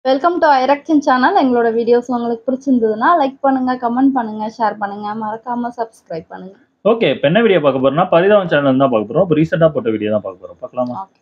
Welcome to ஐரக்ஷன் channel எங்களோட videos உங்களுக்கு பிடிச்சிருந்ததுன்னா லைக் பண்ணுங்க கமெண்ட் பண்ணுங்க ஷேர் பண்ணுங்க மறக்காம சப்ஸ்கிரைப் பண்ணுங்க ஓகே இப்போ என்ன வீடியோ பார்க்க போறோம்னா பரிதாபம் சேனல் தான் பார்க்க போறோம் இப்போ ரீசெண்டாக போட்ட வீடியோ தான் பார்க்க போறோம் பார்க்கலாமா Okay.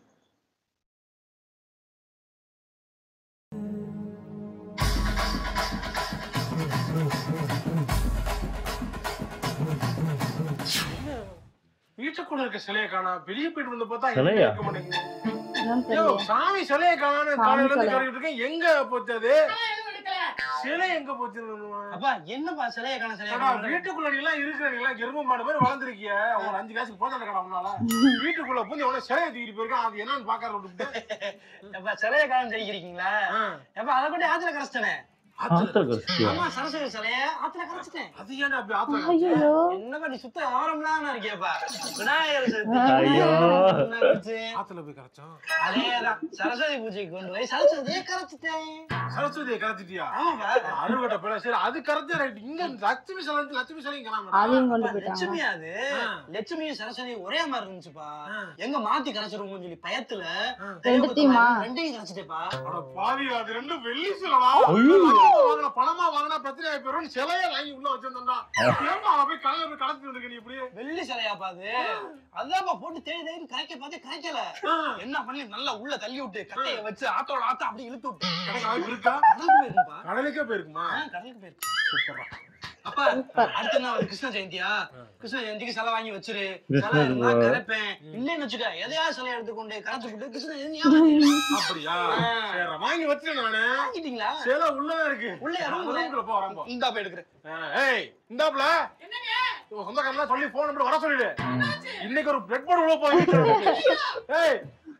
வீட்டுக்குள்ள இருக்க சிலையை காணா வெளியே போயிட்டு வந்து பார்த்தா எங்க சிலையா? இருக்க மாட்டேங்குது. என்னன்னு ஐயோ, தெரியல சாமி சிலையை காணான்னு சாமி காலையில இருந்து சிலை. கறிட்டு இருக்கேன் எங்க போச்சு அது சிலை எங்க போச்சு அப்பா என்னப்பா சிலைய காண சிலைய அடா, வீட்டுக்குள்ள நீ எல்லாம் இருக்கிற நீ எல்லாம் எரும மாடு மாதிரி வளர்ந்துருக்கிய ஒரு அஞ்சு காசுக்கு போச்சு கடை உன்னால வீட்டுக்குள்ள பூந்து எவ்வளவு சிலையை தூக்கிட்டு போயிருக்கான் அது என்னன்னு பாக்கார விட்டுட்டு அப்பா சிலைய காண சொல்லிக்கிறீங்களா ஆ. அப்பா அதை கொண்டு ஆத்துல கரைச்சிட்டேன் ஆத்தர் கஷ்டியா ஆமா சரஸ்வதி சிலைய ஆத்துல கரைச்சிட்டேன் அது ஏன்டா அப்படி ஆத்துல வச்சு? ஐயோ என்னப்பா நீ சுத்த ஓரம்லாம் இருக்கியப்பா விநாயகர் சதுர்த்தி ஐயோ. என்ன பூஜை? ஆத்துல போய் கரைச்சோம் அதேதான் சரஸ்வதி பூஜைக்கு கொண்டு போய் சரஸ்வதியை கரைச்சிட்டேன் சரஸ்வதியை கரைச்சிட்டியா ஆமாப்பா அறுவடை பிள்ளை சரி அது கரைச்ச ரைட் இங்க லட்சுமி சிலை இருந்து லட்சுமி சிலையும் காணாம அதையும் கொண்டு அப்பா, போயிட்டாங்க லட்சுமி அது ஆ. லட்சுமியும் சரஸ்வதியும் ஒரே மாதிரி இருந்துச்சுப்பா ஆ. எங்க மாத்தி கரைச்சிருவோம்னு சொல்லி பயத்துல ஆ. ரெண்டுத்தையுமா? ரெண்டையும் கரைச்சிட்டேப்பா அட பாவி அது ரெண்டும் வெள்ளி சிலடா ஐயோ. வாங்கின பணமா வாங்கினா பிரச்சனை ஆகி போயிரும் சிலைய வாங்கி உள்ள வச்சிருந்தா ஏமா அவ போய் கடையில போய் கடத்திட்டு வந்திருக்க நீ இப்படி வெள்ளி சிலையாப்பா அது அதான்ப்பா போட்டு தேடி தேடி கரைக்க பார்த்து கரைக்கல என்ன பண்ணி நல்லா உள்ள தள்ளி விட்டு கட்டைய வச்சு ஆத்தோட ஆத்தா அப்படி இழுத்து விட்டு கடைக்கு வாய்ப்பு இருக்கா கடலுக்கு போயிருக்குப்பா கடலுக்கே போயிருக்குமா ஆ, கடலுக்கு போயிருக்கு சூப்பரா அப்பா அடுத்து என்ன வருது கிருஷ்ண ஜெயந்தியா கிருஷ்ண ஜெயந்திக்கு சிலை வாங்கி வச்சிரு கிருஷ்ண சிலை இருந்தா ஜெயந்தி. கரைப்பேன் இல்லைன்னு வச்சுக்க எதையாவது சிலை எடுத்துக்கொண்டு கரைச்சு விட்டு கிருஷ்ண ஜெயந்தி ஞாபகம் அப்படியா ஆ. சரி வாங்கி வச்சிட்டேன் நானு வாங்கிட்டீங்களா சிலை உள்ளதான் இருக்கு உள்ள யாரும் உள்ள? ரூம்குள்ள போ வரம்போ இந்தா போய் எடுக்கிறேன் ஏய் இந்தாப்ல உன் சொந்தக்காரலாம் சொல்லி போன் நம்பர் வர சொல்லிடு இன்னைக்கு ஒரு பிரெட் போர்டு உள்ள போய் ஏய்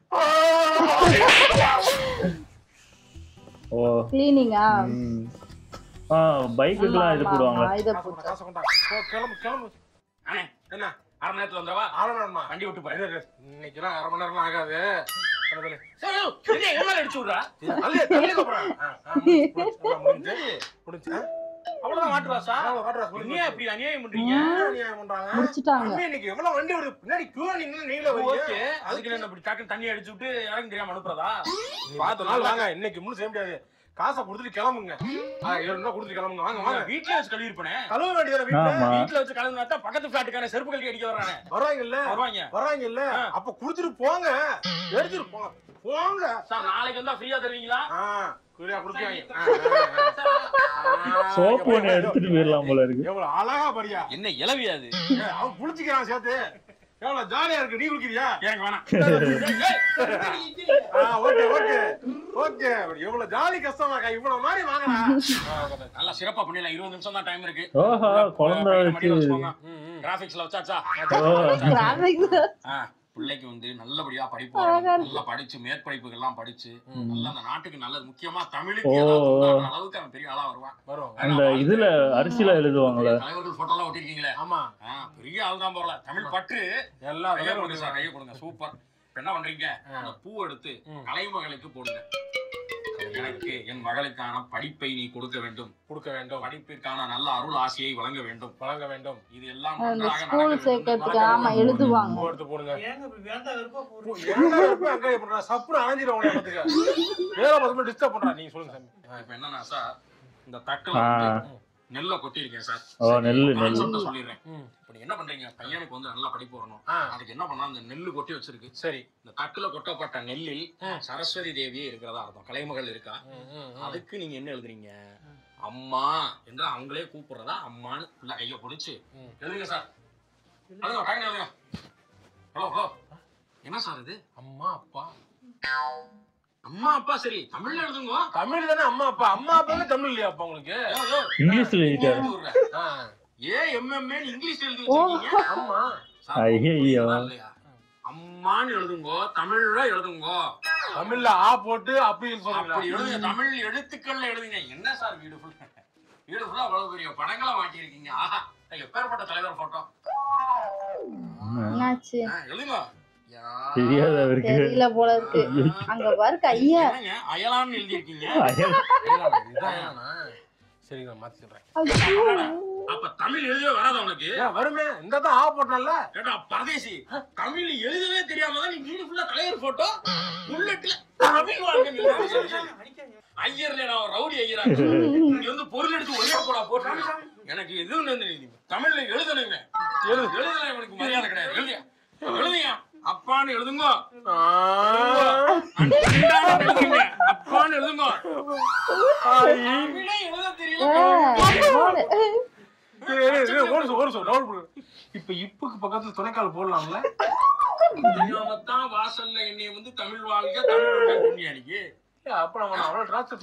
ஓ கிளீனிங்கா ம். ஆ பைக்குக்கெல்லாம் இது போடுவாங்க இத காசு கொண்டா, காசு கொண்டா. போ, கிளம்பு கிளம்பு அண்ணே என்ன அரை மணி நேரத்துல வந்துடவா அரை மணி நேரமா வண்டி விட்டு போறேன் இரு, இரு. இன்னைக்கெல்லாம் அரை மணி நேரம்லாம் ஆகாது தள்ளு, தள்ளு. சரி, என்ன எவ்வளவு அடிச்சு விடுறா தள்ளி, தள்ளி கூப்பிடுறேன். ஆ, ஆ, முடிஞ்சு, முடிஞ்சு, முடிஞ்சு. முடிஞ்சு, ஆ? அவ்வளவுதான் மாட்டுவாசா ஆ, வாட்ரா, முடிஞ்சு. நீ இப்படி அநியாயம் பண்றீங்க என்ன அநியாயம் பண்றாங்க? முடிச்சிட்டாங்க தம்பி, இன்னைக்கு எவ்வளவு வண்டி வருது? பின்னாடி queue நின்னு நீங்களே வரீங்க. ஓகே அதுக்கு என்ன இப்படி டக்குன்னு தண்ணி அடிச்சு விட்டு இறங்க தெரியாம அனுப்புறதா பார்த்த நாள் வாங்க இன்னைக்கு முன்னு செய்ய முடியாது காசை கொடுத்துட்டு கிளம்புங்க ஆ, ஏழு ரூபா கொடுத்துட்டு கிளம்புங்க வாங்க வாங்க வீட்லயே வச்சு கழுவி இருப்பேன் கழுவ வேண்டியதானே வீட்டுல ஆமா வீட்டுல வச்சு கழுவினா தான் பக்கத்து பிளாட்டுக்கான செருப்பு கழட்டி அடிக்க வர்றானே வருவாங்கல்ல வருவாங்க வர்றாங்கல்ல அப்ப குடுத்துட்டு போங்க எடுத்துட்டு போங்க போங்க சார் நாளைக்கு வந்தா ஃப்ரீயா தருவீங்களா ஆ, குறியா கொடுத்துருவாங்க. ஆ, ஆ, ஆ. ஆ, சோப்பு இங்க ஒன்று பாரு, எடுத்துட்டு போயிடலாம் போல இருக்கு எவ்வளவு அழகா பாரியா என்ன இளவியாது ஏய், அவன் புளிச்சுக்கிறான் சேர்த்து எவ்வளவு ஜாலியா இருக்கு நீ குளிக்கிறியா எனக்கு வேணாம் ஆ, ஓகே ஓகே ஓகே எவ்வளவு ஜாலி கஷ்டமா இருக்கா இவ்வளவு மாதிரி வாங்கடா நல்லா சிறப்பா பண்ணிடலாம் இருபது நிமிஷம் தான் டைம் இருக்கு ஓஹோ குழந்தை வச்சு கிராபிக்ஸ்ல வச்சாச்சா ஓ கிராபிக்ஸ் ஆ, பிள்ளைக்கு வந்து நல்லபடியா படிப்பு அழகா வரணும். இருக்கு. நல்லா படிச்சு மேற்படிப்புகள் எல்லாம் படிச்சு ம். நல்லா அந்த நாட்டுக்கு நல்லது முக்கியமா தமிழுக்கு ஓ. ஏதாவது உண்டாக்குற அளவுக்கு அவன் பெரிய ஆளா வருவான் வரும் அந்த இதுல அரிசில எழுதுவாங்கல்ல தலைவர்கள் போட்டோ எல்லாம் ஒட்டிருக்கீங்களே ஆமா ஆ, பெரிய ஆள் தான் போறல தமிழ் பற்று எல்லா கையை வேலையும் கொடுங்க சார் கையை கொடுங்க சூப்பர் இப்ப என்ன பண்றீங்க அந்த பூ எடுத்து ம். கலைமகளுக்கு போடுங்க எனக்கு என் மகளுக்கான படிப்பை நீ கொடுக்க வேண்டும் கொடுக்க வேண்டும் படிப்பிற்கான நல்ல அருள் ஆசையை வழங்க வேண்டும் வழங்க வேண்டும் இது எல்லாம் அந்த நன்றாக ஸ்கூல் நடக்க வேண்டும். சேர்க்கறதுக்கு ஆமா எழுதுவாங்க பூ எடுத்து போடுங்க ஏங்க இப்படி வேண்டாம் வெறுப்பா போடுறீங்க? என்ன இருப்ப அங்க பண்றா சப்புனு அணைஞ்சிரும் உன்னை பாத்துக்க வேற பசங்க டிஸ்டர்ப் பண்றா நீங்க சொல்லுங்க சாமி இப்ப என்னன்னா சார் இந்த தட்டுல ஆ. வந்து நெல்லை கொட்டியிருக்கேன் சார் ஓ நெல்லு நெல்லு கான்செப்ட சொல்லிடுறேன் ம். இப்ப நீங்க என்ன பண்றீங்க பையனுக்கு வந்து நல்லா படிப்பு வரணும் ஆ, அதுக்கு என்ன பண்ணா இந்த நெல்லு கொட்டி வச்சிருக்கு சரி இந்த தட்டுல கொட்டப்பட்ட நெல்லில் ம். சரஸ்வதி தேவியே இருக்கிறதா அர்த்தம் கலைமகள் இருக்கா ம், ம், ம். அதுக்கு நீங்க என்ன எழுதுறீங்க அம்மா என்று அவங்களே கூப்பிடுறதா அம்மான்னு உள்ள கைய பிடிச்சு ம். எழுதுங்க சார் எழுதுங்க டக்குனு எழுதுங்க ஹலோ ஹலோ என்ன சார் இது அம்மா அப்பா அம்மா அப்பா சரி தமிழ்ல எழுதுங்க தமிழ் தானே அம்மா அப்பா அம்மா அப்பாவே தமிழ் இல்லையா அப்பா உங்களுக்கு யோ, யோ, இங்கிலீஷ்ல எழுதிட்டாரு எழுதி விடுறேன். ஆ, ஏ எம்எம்ஏ இங்கிலீஷ் எழுதி வச்சிருக்கீங்க அம்மா சார், ஐயையோ. புரியுதா இல்லையா? அம்மான்னு எழுதுங்கோ தமிழ்ல எழுதுங்கோ தமிழ்ல ஆ போட்டு அப்படி சொல்றீங்களா அப்படி எழுதுங்க தமிழ் எழுத்துக்கள்ல எழுதுங்க என்ன சார் வீடு ஃபுல் வீடு ஃபுல்லா அவ்வளவு பெரிய படங்களை மாட்டியிருக்கீங்க ஆஹா எப்பேற்பட்ட தலைவர் போட்டோ என்னாச்சு எழுதுங்க யா. தெரியாத அவருக்கு தெரியல போல இருக்கு அங்க பாரு கைய என்னங்க அயலான்னு எழுதியிருக்கீங்க அயல். இதான் ஏன்னா? சரி நான் மாத்தி சொல்றேன் ஐயோ. அப்ப தமிழ் எழுதவே வராது உனக்கு ஏன் வருமே இந்த தான் ஆ போட்டோம்ல ஏடா பரதேசி தமிழ் எழுதவே தெரியாம தான் நீ வீடு ஃபுல்லா தலைவர் போட்டோ புல்லட்ல தமிழ் வாழ்க்கை ஐயர்ல இங்க வந்து பொருள் எடுத்து ஒரே போடா போட்டு எனக்கு எதுவும் வந்து நீ தமிழ்ல எழுதணுங்க எழுது எழுதல இவனுக்கு மரியாதை கிடையாது எழுதியா எழுதியா அப்பான்னு எழுதுங்க அண்டான்னு எழுதுங்க அப்பான்னு எழுதுங்க தமிழே எழுத தெரியல ஒரு ஒரு டவுட் இப்ப இப்புக்கு பக்கத்துல துணைக்கால் போடலாம்ல தெரியாமத்தான் வாசல்ல என்னைய வந்து தமிழ் வாழ்க தமிழ் புண்ணிய அன்னைக்கு ஏய், அப்ப நம்ம அவ்வளவு டிரான்ஸ்ஃபர்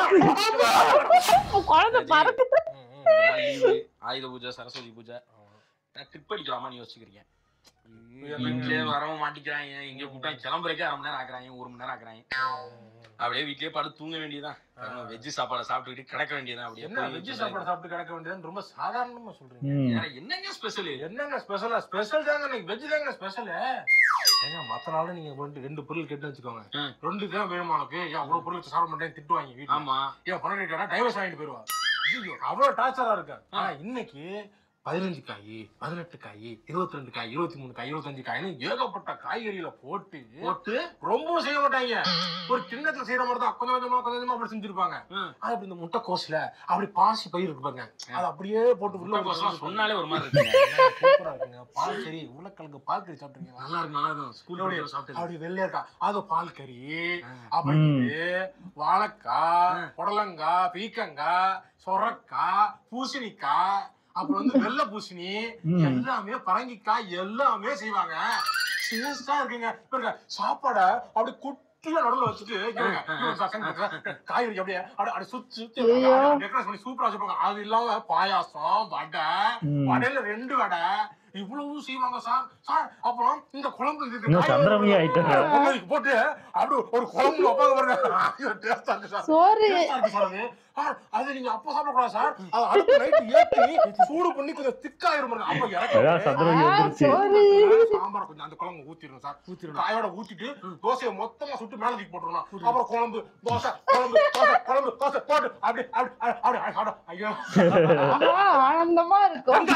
குழந்தை பறக்கு லீவு ஆயுத பூஜை சரஸ்வதி பூஜை ட்ரிப் அடிக்கலாமான்னு யோசிச்சுக்கிறீங்க வீட்லயே வரவும் மாட்டிக்கிறாங்க இங்க கூப்பிட்டா கிளம்புறதுக்கே அரை மணி நேரம் ஆக்குறாங்க ஒரு மணி நேரம் ஆக்குறாங்க அப்படியே வீட்லயே படுத்து தூங்க வேண்டியதான் வெஜ் சாப்பாடை சாப்பிட்டுக்கிட்டு கிடக்க வேண்டியதான் அப்படியே என்ன போய் வெஜ் சாப்பாடு சாப்பிட்டு கிடக்க வேண்டியதுன்னு ரொம்ப சாதாரணமா சொல்றீங்க ம். வேற என்னங்க ஸ்பெஷல் என்னங்க ஸ்பெஷலா ஸ்பெஷல் தாங்க இன்னைக்கு வெஜ் தாங்க ஸ்பெஷல் ஏங்க மத்த நாள் நீங்க வந்து ரெண்டு பொருள் கேட்டு வச்சுக்கோங்க ம். ரெண்டு தான் வேணுமா உனக்கு ஏன் அவ்வளவு பொருள் வச்சு சாப்பிட மாட்டேன் திட்டுவாங்க வீட்டுல ஆமா ஏன் பணம் கேட்டா டைவர்ஸ் வாங்கிட்டு போயிருவா ஐயோ அவ்வளவு டார்ச்சரா இருக்கு ஆனா இன்னைக்கு பதினஞ்சு காய் பதினெட்டு காய் இருபத்தி ரெண்டு காய் இருபத்தி மூணு காய் இருபத்தஞ்சு காய்னு ஏகப்பட்ட காய்கறியில போட்டு போட்டு ரொம்ப செய்ய மாட்டாங்க ஒரு கிண்ணத்துல செய்யற மாதிரி தான் கொஞ்சம் கொஞ்சமா கொஞ்சம் கொஞ்சமா அப்படி செஞ்சிருப்பாங்க ம். அது அப்படி இந்த முட்டை கோஸ்ல அப்படி பாசி பயிர் இருக்கு பாருங்க அது அப்படியே போட்டு உள்ள முட்டைக்கோஸ்லாம் சொன்னாலே ஒரு மாதிரி இருக்குங்க சூப்பரா இருக்குங்க பால் கறி உருளைக்கிழங்கு பால் கறி சாப்பிட்டுருக்கீங்களா நல்லா இருக்கு நல்லா இருக்கும் ஸ்கூல் அப்படி சாப்பிட்டு அப்படி வெள்ளையா இருக்கா அது பால் கறி ஆ. அப்புறம் ம். இது வாழைக்காய் ஆ. புடலங்காய் பீக்கங்காய் சொரக்காய் பூசணிக்காய் அப்புறம் வந்து வெள்ளை பூசணி ம். எல்லாமே பரங்கிக்காய் எல்லாமே செய்வாங்க டேஸ்டா இருக்குங்க பாருங்க சாப்பாடை அப்படி குட்டியா நடுவுல வச்சுட்டு இங்க பாருங்க, இங்க பாருங்க, சார், சார், சார், காய்கறி அப்படியே அப்படி அப்படி சுத்தி சுத்தி ஐயோ. டெக்கரேட் பண்ணி சூப்பரா வச்சுப்பாங்க அது இல்லாம பாயாசம் வடை ம். வடையில ரெண்டு வடை இவ்வளவு செய்வாங்க சார் சார் அப்புறம் இந்த குழம்பு இதுக்கு இன்னும் காய் சந்திரமுகி ஆயிட்டாரு. பொங்கலுக்கு போட்டு அப்படி ஒரு குழம்பு வைப்பாங்க பாருங்க ஐயோ, டேஸ்டா இருக்கு சார் சோறு டேஸ்டா இருக்கு சார் அது. சார், அது நீங்க அப்ப சாப்பிடக்கூடாது சார் அது அடுப்பு நைட் ஏத்தி சூடு பண்ணி கொஞ்சம் திக்காயிரும் பாருங்க அப்ப அதான் இறக்கி சந்திரமுகி வந்துருச்சு சோறு சாம்பார் கொஞ்சம் அந்த குழம்பு ஊத்திடணும் சார் ஊத்திடணும் காயோட ஊத்திட்டு தோசையை மொத்தமா சுட்டு மேல தூக்கி போட்டுருணும் அப்புறம் குழம்பு தோசை குழம்பு தோசை குழம்பு தோசை போட்டு அப்படி அப்படி அப்படி அப்படி அப்படி ஐயோ ஆனா, ஆனந்தமா இருக்கும்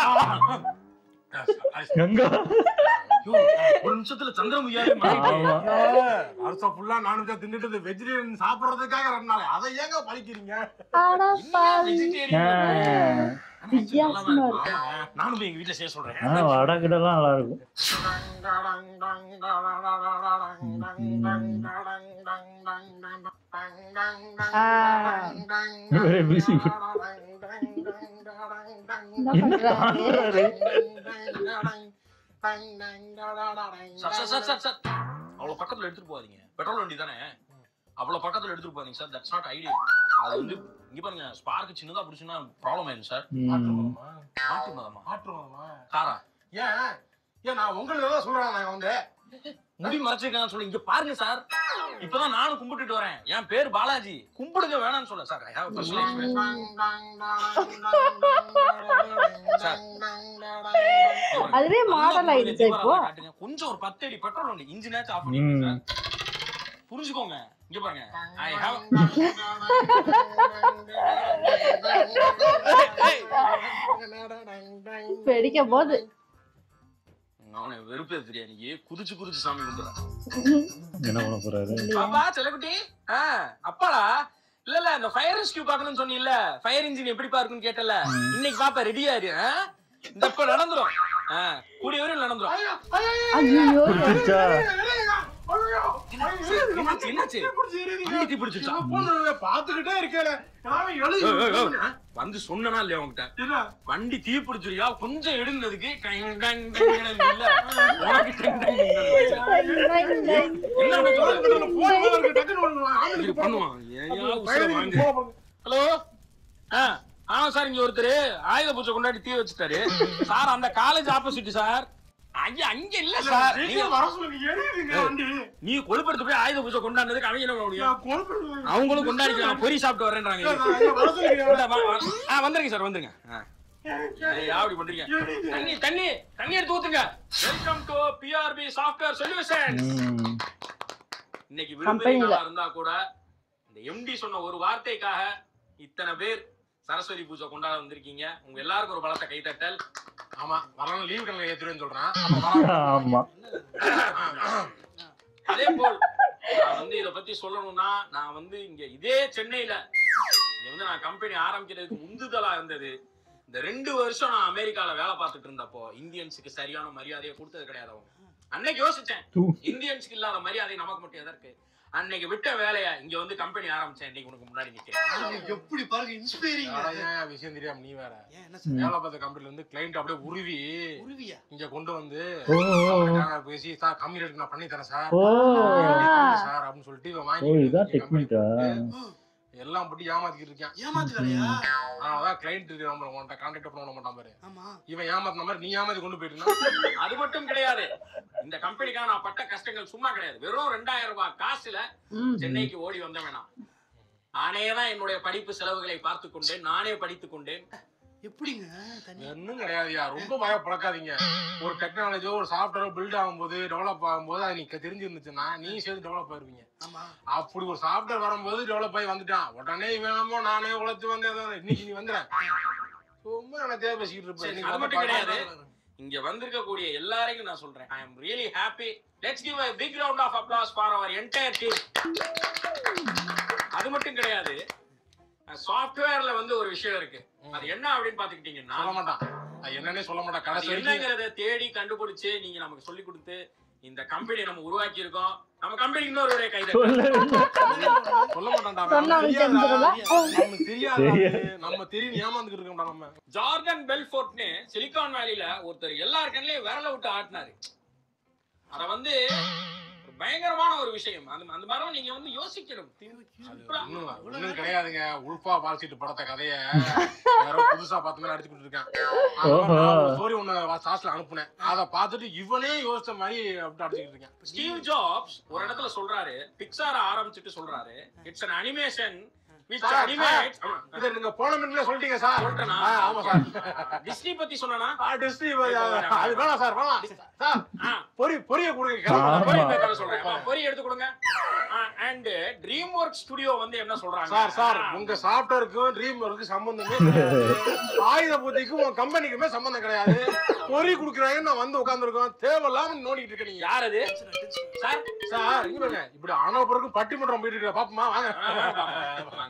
கங்கா ஐயோ, ஒரு நிமிஷத்துல சந்திரமுகியாவே மாறிட்டேன் ஆமா வருஷம் ஃபுல்லா நானும் தான் தின்னுட்டு வெஜிடேரியன் சாப்பிடுறதுக்காக ரெண்டு நாள் அதை ஏங்க பழிக்கிறீங்க ஆனா பாவி. ஆ. வித்தியாசமா இருக்கு. நானும் போய் எங்க வீட்டுல செய்ய சொல்றேன் ஆ வடை கிடலாம் நல்லா இருக்கும் ஆ. இவரே busy. என்ன என்ன பண்றாங்க ஆடுறாரு? Sir sir sir sir sir அவ்வளவு பக்கத்துல எடுத்துட்டு போகாதீங்க பெட்ரோல் வண்டி தானே அவ்வளவு பக்கத்துல எடுத்துட்டு போகாதீங்க சார் தட்ஸ் நாட் ஐடியா அது வந்து இங்க பாருங்க ஸ்பார்க் சின்னதா பிடிச்சுன்னா ப்ராப்ளம் ஆயிடும் சார் ம். மாட்டு மதமா ஆற்றுவாமா காரா ஏன் ஏன் நான் உங்களுக்கு தான் சொல்றேன் நான் வந்து முடி மறைச்சிருக்கான்னு சொல்லி இங்க பாருங்க சார் இப்பதான் நானும் கும்பிட்டுட்டு வரேன் என் பேர் பாலாஜி கும்பிடுங்க வேணாம்னு சொல்ல sir I have personal experience sir அதுவே மாடல் ஆயிடுச்சு இப்போ காட்டுங்க கொஞ்சம் ஒரு பத்து அடி பெட்ரோல் வண்டி இன்ஜினாச்சும் ஆஃப் பண்ணிடுங்க ம். சார் புரிஞ்சுக்கோங்க இங்க பாருங்க ஐ ஹேவ் வெடிக்க போகுது அவனை வெறுப்பே தெரியா நீ குதிச்சு குதிச்சு சாமி கும்பிடுறான் என்ன பண்ண போறாரு பாப்பா செல்லக்குட்டி ஆ அப்பாடா இல்ல இல்ல இந்த ஃபயர் ரெஸ்கியூ பார்க்கணும்னு சொன்னீல்ல ஃபயர் இன்ஜின் எப்படிப்பா இருக்குன்னு கேட்டல இன்னைக்கு பாப்பா ரெடியா இரு ஆ? இந்த இப்ப நடந்துரும் ஆ, கூடிய வரையும் நடந்துரும் ஐயோ பிடிச்சிருச்சா என்னாச்சு என்னாச்சு வண்டி தீ பிடிச்சிருச்சா பாத்துக்கிட்டே இருக்கேன் நானும் எழுதி ஏய், ஏய், ஏய். வந்து சொன்னனா இல்லையா உன்கிட்ட என்ன? வண்டி தீ பிடிச்சிருக்கா கொஞ்சம் எடுந்ததுக்கு டங் டங் டங் டங் இல்ல உனக்கு டங் டங் டங் டங். என்ன பண்ண சொல்ற? போன் இருக்கு, டக்குனு ஒண்ணு இப்படி ஆளுக்கு பண்ணுவான் ஏன்யா உசுரை பயணிக்கு வாங்கு போன் பண்ணுங்க. ஹலோ ஆ ஆமா சார் இங்க ஒருத்தர் ஆயுத பூஜை கொண்டாடி தீ வச்சுட்டாரு சார் அந்த காலேஜ் ஆப்போசிட் சார் ஐயா அங்க இல்ல சார் நீங்க சீக்கிரம் வர சொல்லுங்க, எரியுதுங்க வண்டி. நீ கொழுப்படுத்து போய் ஆயுத பூஜை கொண்டாடுறதுக்கு அவங்க என்ன பண்ண முடியும் நான் call பண்ணுவேன். அவங்களும் கொண்டாடிக்கலாம் பொரி சாப்பிட்டு வரேன்றாங்க ஐயா, வர சொல்லுங்க. இல்ல, வா, வா. ஆ வந்துருங்க சார் வந்துருங்க ஆ. ஏய், அப்படி பண்றீங்க தண்ணி தண்ணி தண்ணி எடுத்து ஊத்துங்க welcome to PRP software solution ம். இன்னைக்கு Company ல. விடுமுறை இருந்தா கூட இந்த எம்டி சொன்ன ஒரு வார்த்தைக்காக இத்தனை பேர் சரஸ்வதி பூஜை கொண்டாட வந்திருக்கீங்க உங்க எல்லாருக்கும் ஒரு பலத்த கைத்தட்டல் ஆமா வரணும் லீவ் கணக்கு ஏத்துறேன்னு சொல்றான் ஆமா அதே போல் நான் வந்து இத பத்தி சொல்லணும்னா நான் வந்து இங்க இதே சென்னையில இங்க வந்து நான் கம்பெனி ஆரம்பிக்கிறதுக்கு உந்துதலா இருந்தது இந்த ரெண்டு வருஷம் நான் அமெரிக்கால வேலை பார்த்துட்டு இருந்தப்போ இந்தியன்ஸுக்கு சரியான மரியாதையை கொடுத்தது கிடையாது அவங்க அன்னைக்கு யோசிச்சேன் இந்தியன்ஸ்க்கு இல்லாத மரியாதை நமக்கு மட்டும் எதற்கு அன்னைக்கு விட்ட வேலையை இங்க வந்து கம்பெனி ஆரம்பிச்சேன் இன்னைக்கு உனக்கு முன்னாடி நிக்கிறேன் பாருங்க, எப்படி பாருங்க இன்ஸ்பைரிங் ஆனா ஏன் விஷயம் தெரியாம நீ வேற ஏன் என்ன சார் வேலை பார்த்த கம்பெனில இருந்து கிளைண்ட் அப்படியே உருவி உருவியா இங்க கொண்டு வந்து ஓ ஓ, அவனுக்காக பேசி சார் கம்மி ரேட்டுக்கு நான் பண்ணி தரேன் சார் ஓ இப்படி கொடுங்க சார் அப்படின்னு சொல்லிட்டு இவன் ஓ வாங்கி இதான் இங்க company டெக்னிக்கா கொடுத்து எல்லாம் போட்டு ஏமாத்திக்கிட்டு இருக்கான் ஏமாத்து வேலையா அதனாலதான் கிளைண்ட் நம்ம உன்கிட்ட கான்டாக்ட் பண்ண விட மாட்டான் பாரு ஆமா இவன் ஏமாத்தின மாதிரி நீ ஏமாத்தி கொண்டு போயிட்டு அது மட்டும் கிடையாது இந்த கம்பெனிக்காக நான் பட்ட கஷ்டங்கள் சும்மா கிடையாது வெறும் ரெண்டாயிரம் ரூபாய் காசுல ம். சென்னைக்கு ஓடி வந்த வேணாம் நானே தான் என்னுடைய படிப்பு செலவுகளை பார்த்து கொண்டேன் நானே படித்துக் கொண்டேன் எப்படிங்க தண்ணி ஒன்றும் கிடையாதுயா ரொம்ப பய பழக்காதீங்க ஒரு டெக்னாலஜியோ ஒரு சாஃப்ட்வேரோ பில்ட் ஆகும்போது டெவலப் ஆகும்போது அது நீ தெரிஞ்சிருந்துச்சுன்னா நீ சேர்ந்து டெவலப் ஆயிருவீங்க ஆமா அப்படி ஒரு சாஃப்ட்வேர் வரும்போது டெவலப் ஆகி வந்துட்டான் உடனே வேணுமோ நானே உழைச்சு வந்தேன் இன்னைக்கு நீ வந்துடுறேன் சும்மா என்ன தேவை பேசிக்கிட்டு இருப்பேன் சரி, நீங்க அது வந்து மட்டும் பாருங்க. கிடையாது. இங்க வந்திருக்கக்கூடிய எல்லாரையும் நான் சொல்றேன் I am really happy let's give a big round of applause for our entire team அது மட்டும் கிடையாது சாஃப்ட்வேர்ல வந்து ஒரு விஷயம் இருக்கு அது என்ன அப்படின்னு பாத்துக்கிட்டீங்கன்னா சொல்ல மாட்டான் அது என்னன்னே சொல்ல மாட்டான் அது கடைசி வரைக்கும் என்னங்கறத தேடி கண்டுபிடிச்சு நீங்க நமக்கு சொல்லி கொடுத்து இந்த கம்பெனி நம்ம உருவாக்கி இருக்கோம் நம்ம கம்பெனி இன்னொரு கை சொல்ல மாட்டான்டா அவன். சொன்னா அவனுக்கு அவனுக்கு தெரியாதுடா. தெரிஞ்சிரும்ல. அவனுக்கு தெரியாது நம்ம தெரியும் ஏமாந்துக்கிட்டு இருக்கோம்டா நம்ம ஜார்டன் பெல்ஃபோர்ட்னு சிலிகான் வேலில ஒருத்தர் எல்லார் கண்ணிலையும் விரல விட்டு ஆட்டினாரு அத வந்து ஒரு பயங்கரமான ஒரு விஷயம் அந்த அந்த மாதிரி நீங்க வந்து யோசிக்கணும் அது ஒண்ணும் ஒண்ணும் கிடையாதுங்க உல்ஃபா பால்சீட் படத்த கதைய யாரோ புதுசா பார்த்த மாதிரி அடிச்சுக்கிட்டு இருக்கேன் ஓஹோ. ஸ்டோரி ஒண்ணு சாஸ்ல அனுப்புனேன் அத பார்த்துட்டு இவனே யோசிச்ச மாதிரி அப்படி அடிச்சுக்கிட்டு இருக்கேன் ஸ்டீவ் ஜாப்ஸ் ஒரு இடத்துல சொல்றாரு பிக்சார ஆரம்பிச்சுட்டு சொல்றாரு it's an animation which sir, animates இதை நீங்க போன மினிட்ல சொல்லிட்டீங்க சார் சொல்லிட்டேனா? ஆ, ஆமா சார் டிஸ்னி பத்தி சொன்னா ஆ, டிஸ்னி அது வேணாம் சார் வேணாம் சார் பொரி பொரிய கொடுங்க ஆமா. பொரி பேப்பரை சொல்றேன் ஆ, பொரி எடுத்து கொடுங்க அண்ட் ட்ரீம் ஒர்க் ஸ்டுடியோ வந்து என்ன சொல்றாங்க சார் சார் உங்க சாஃப்ட்வேருக்கும் ட்ரீம் ஒர்க்கு சம்பந்தமே கிடையாது ஆயுத பூஜைக்கும் உங்க கம்பெனிக்குமே சம்பந்தம் கிடையாது பொறி குடுக்குறாங்கன்னு நான் வந்து உட்காந்துருக்கோம் தேவையில்லாம நோண்டிட்டு இருக்க நீங்க யார் அது சார் சார் இங்க பாருங்க இப்படி ஆனவ பிறகு பட்டிமன்றம் போயிட்டு இருக்க பாப்போமா வாங்க வாங்க.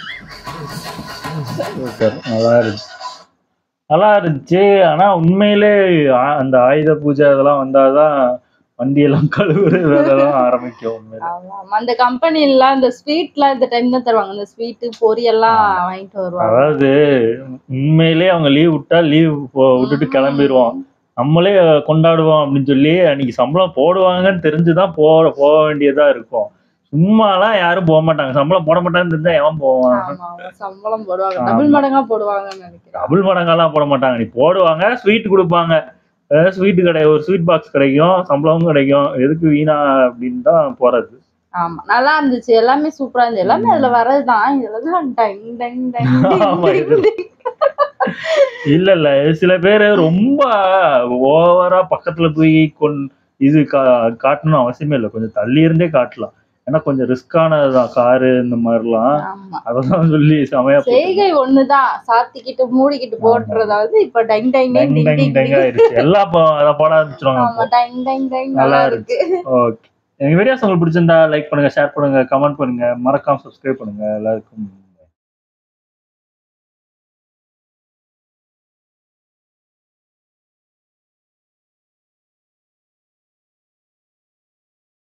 சூப்பர் நல்லா இருந்துச்சு நல்லா இருந்துச்சு ஆனா உண்மையிலே ஆ- அந்த ஆயுத பூஜை அதெல்லாம் வந்தாதான் வண்டியெல்லாம் கழுவுறது அதெல்லாம் ஆரம்பிக்கும் உண்மையிலே ஆமா ஆமா. அந்த கம்பெனில இந்த ஸ்வீட்லாம் இந்த டைம் தான் தருவாங்க இந்த ஸ்வீட் பொரி எல்லாம் வாங்கிட்டு வருவாங்க அதாவது உண்மையிலே அவங்க லீவ் விட்டா லீவ் விட்டுட்டு கிளம்பிடுவோம் நம்மளே கொண்டாடுவோம் அப்படின்னு சொல்லி அன்னைக்கு சம்பளம் போடுவாங்கன்னு தெரிஞ்சுதான் போ போக வேண்டியதா இருக்கும் சும்மாலாம் யாரும் போக மாட்டாங்க சம்பளம் போட மாட்டாங்கன்னு தெரிஞ்சா எவன் போவான் ஆமா ஆமா சம்பளம் போடுவாங்க ஆமா. டபுள் மடங்கா போடுவாங்கன்னு நினைக்கிறேன் டபுள் மடங்கெல்லாம் போட மாட்டாங்க நீ போடுவாங்க ஸ்வீட் கொடுப்பாங்க ஸ்வீட் கடை ஒரு ஸ்வீட் பாக்ஸ் கிடைக்கும் சம்பளமும் கிடைக்கும் எதுக்கு வீணா அப்படின்னு தான் போறது ஆமா நல்லா இருந்துச்சு எல்லாமே சூப்பரா இருந்துச்சு எல்லாமே அதுல வர்றதுதான் இதெல்லாம் டங் டங் டங் ஆமா, டங் இது- இல்ல இல்ல சில பேர் ரொம்ப ஓவரா பக்கத்துல போய் கொண் இது கா- காட்டணும் அவசியமே இல்லை கொஞ்சம் தள்ளி இருந்தே காட்டலாம் ஏன்னா கொஞ்சம் ரிஸ்கானதுதான் காரு இந்த மாதிரிலாம் ஆமா அதெல்லாம் சொல்லி செமையா போட்டு செய்கை ஒண்ணுதான் சாத்திக்கிட்டு மூடிக்கிட்டு போட்டுறதாவது இப்ப டங் டங் டங் டங் டிங் டங் டிங் டங் டிங். ஆயிருச்சு எல்லாம் இப்போ அதை போட ஆரம்பிச்சிருவாங்க ஆமா இப்போ. டங் டங் டங் நல்லா நல்லா இருக்கு. இருக்கு ஓகே எங்க வீடியோஸ் உங்களுக்கு பிடிச்சிருந்தா லைக் பண்ணுங்க ஷேர் பண்ணுங்க கமெண்ட் பண்ணுங்க மறக்காம சப்ஸ்கிரைப் பண்ணுங்க எல்லாருக்கும்